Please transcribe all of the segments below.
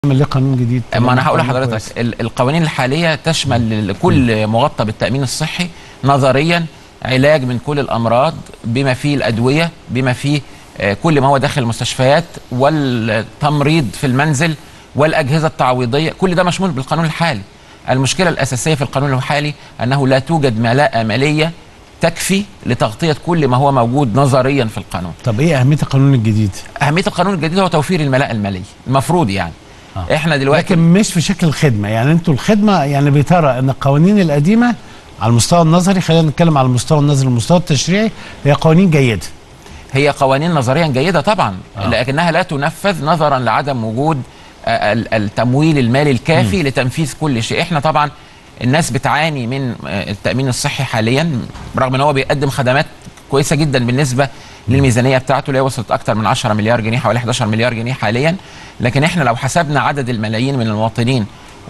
نعمل ليه قانون جديد ما انا هقول قانون كويس. لحضرتك ال- القوانين الحاليه تشمل كل مغطى بالتامين الصحي نظريا علاج من كل الامراض بما فيه الادويه بما فيه آه، كل ما هو داخل المستشفيات والتمريض في المنزل والاجهزه التعويضيه كل ده مشمول بالقانون الحالي المشكله الاساسيه في القانون الحالي انه لا توجد ملاءه ماليه تكفي لتغطيه كل ما هو موجود نظريا في القانون طب ايه اهميه القانون الجديد اهميه القانون الجديد هو توفير الملاءه الماليه المفروض يعني آه. احنا دلوقتي لكن مش في شكل الخدمه يعني انتوا الخدمه يعني بترى ان القوانين القديمه على المستوى النظري خلينا نتكلم على المستوى النظري والمستوى التشريعي هي قوانين جيده هي قوانين نظريا جيدة طبعا آه. آه. لكنها لا تنفذ نظرا لعدم وجود آه، ال- التمويل المالي الكافي م. لتنفيذ كل شيء احنا طبعا الناس بتعاني من آه، التأمين الصحي حاليا رغم ان هو بيقدم خدمات كويسة جدا بالنسبة للميزانية بتاعته اللي هي وصلت أكثر من 10 مليار جنيه حوالي 11 مليار جنيه حاليا لكن احنا لو حسبنا عدد الملايين من المواطنين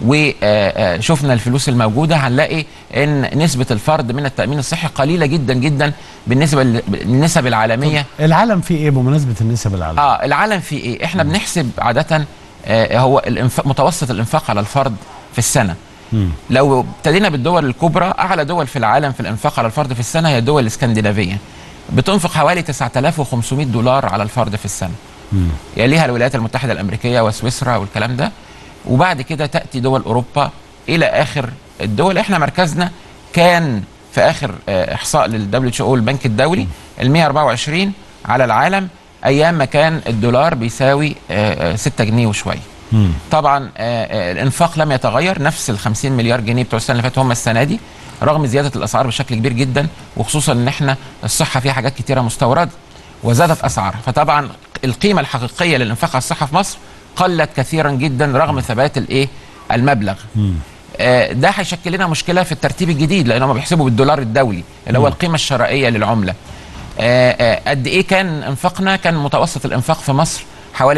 وشفنا الفلوس الموجودة هنلاقي ان نسبة الفرد من التأمين الصحي قليلة جدا جدا بالنسبة للنسب العالمية العالم فيه ايه بمناسبه النسب العالم اه العالم فيه ايه احنا بنحسب عاده آه هو الانفاق متوسط الانفاق على الفرد في السنه مم. لو ابتدينا بالدول الكبرى اعلى دول في العالم في الانفاق على الفرد في السنه هي الدول الاسكندنافيه بتنفق حوالي 9500 دولار على الفرد في السنه مم. يليها الولايات المتحده الامريكيه وسويسرا والكلام ده وبعد كده تاتي دول اوروبا الى اخر الدول احنا مركزنا كان في اخر آه، احصاء للدبليو اتش او البنك الدولي ال 124 على العالم ايام ما كان الدولار بيساوي 6 جنيه وشويه مم. طبعا آه، آه، الانفاق لم يتغير نفس ال 50 مليار جنيه بتوع السنه اللي فاتت هم السنه دي رغم زياده الاسعار بشكل كبير جدا وخصوصا ان احنا الصحه فيها حاجات كتيره مستورده وزادت اسعارها فطبعا القيمه الحقيقيه للانفاق على الصحه في مصر قلت كثيرا جدا رغم ثبات الايه المبلغ مم. آه، ده هيشكل لنا مشكله في الترتيب الجديد لان هم بيحسبوا بالدولار الدولي اللي هو القيمه الشرائيه للعمله آه، آه، قد ايه كان انفاقنا كان متوسط الانفاق في مصر حوالي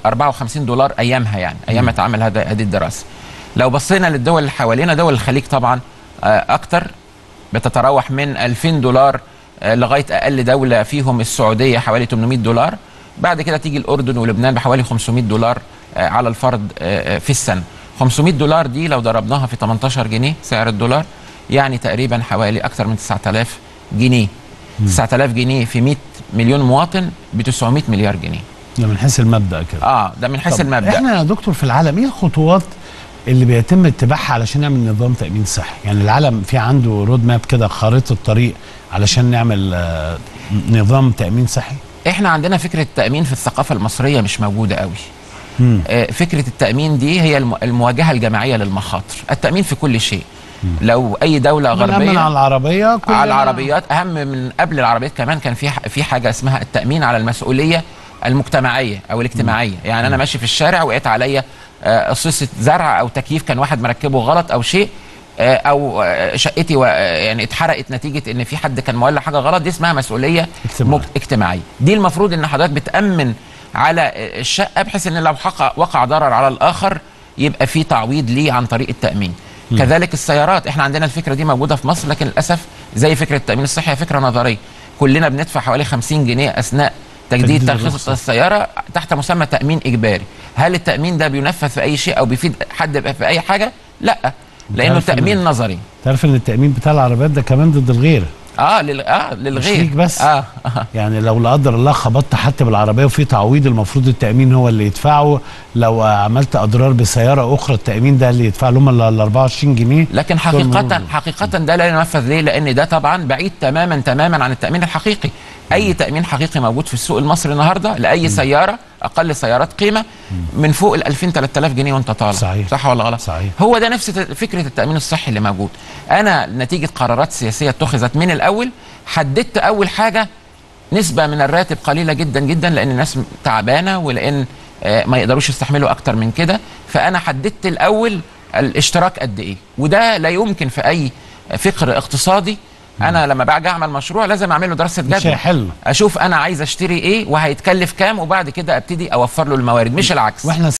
154 دولار ايامها يعني ايام ما اتعمل هذا هذه الدراسه لو بصينا للدول اللي حوالينا دول الخليج طبعا آه، اكتر بتتراوح من 2000 دولار آه، لغايه اقل دوله فيهم السعوديه حوالي 800 دولار بعد كده تيجي الاردن ولبنان بحوالي 500 دولار آه، على الفرد آه، آه، في السنه 500 دولار دي لو ضربناها في 18 جنيه سعر الدولار يعني تقريبا حوالي اكثر من 9000 جنيه 9000 جنيه في 100 مليون مواطن ب 900 مليار جنيه ده من حيث المبدا كده اه ده من حيث طب المبدا احنا يا دكتور في العالم ايه الخطوات اللي بيتم اتباعها علشان نعمل نظام تامين صحي يعني العالم في عنده رود ماب كده خارطه طريق علشان نعمل آه، نظام تامين صحي احنا عندنا فكره التامين في الثقافه المصريه مش موجوده قوي مم. آه، فكره التامين دي هي الم- المواجهه الجماعيه للمخاطر التامين في كل شيء لو اي دوله بنأمن غربيه على العربيه كلنا- على العربيات اهم من قبل العربيات كمان كان في ح- في حاجه اسمها التامين على المسؤوليه المجتمعيه او الاجتماعيه يعني انا ماشي في الشارع وقعت عليا آه، قصيصه زرع او تكييف كان واحد مركبه غلط او شيء آه، او آه، شقتي و- آه، يعني اتحرقت نتيجه ان في حد كان مولع حاجه غلط دي اسمها مسؤوليه اجتماعية. مج- اجتماعيه دي المفروض ان حضرتك بتامن على آه، الشقه بحيث ان لو حق- وقع ضرر على الاخر يبقى في تعويض ليه عن طريق التامين كذلك السيارات احنا عندنا الفكره دي موجوده في مصر لكن للاسف زي فكره التامين الصحي هي فكره نظريه كلنا بندفع حوالي 50 جنيه اثناء تجديد تجديد ترخيص الرخصة. السياره تحت مسمى تامين اجباري هل التامين ده بينفذ في اي شيء او بيفيد حد في اي حاجه لا لانه عارف إن- تامين نظري تعرف ان التامين بتاع العربيات ده كمان ضد الغير اه لل... اه للغير ليك بس. اه, آه. يعني لو لا قدر الله خبطت حد بالعربيه وفي تعويض المفروض التامين هو اللي يدفعه لو عملت اضرار بسياره اخرى التامين ده اللي يدفع لهم ال 24 جنيه لكن طول حقيقة الموضوع. حقيقة ده لا ينفذ ليه؟ لأن ده طبعا بعيد تماما تماما عن التأمين الحقيقي. أي تأمين حقيقي موجود في السوق المصري النهارده لأي سيارة أقل سيارات قيمة من فوق ال 2000 3000 جنيه وأنت طالع. صحيح. صح ولا غلط؟ صحيح. هو ده نفس ت- فكرة التأمين الصحي اللي موجود. أنا نتيجة قرارات سياسية اتخذت من الأول حددت أول حاجة نسبة من الراتب قليلة جدا جدا لأن الناس تعبانة ولأن آه، ما يقدروش يستحملوا أكتر من كده فأنا حددت الأول الاشتراك قد إيه وده لا يمكن في أي فكر اقتصادي أنا لما باجي أعمل مشروع لازم أعمل له دراسة مش جدوى هيحل أشوف أنا عايز أشتري إيه وهيتكلف كام وبعد كده أبتدي أوفر له الموارد مش العكس واحنا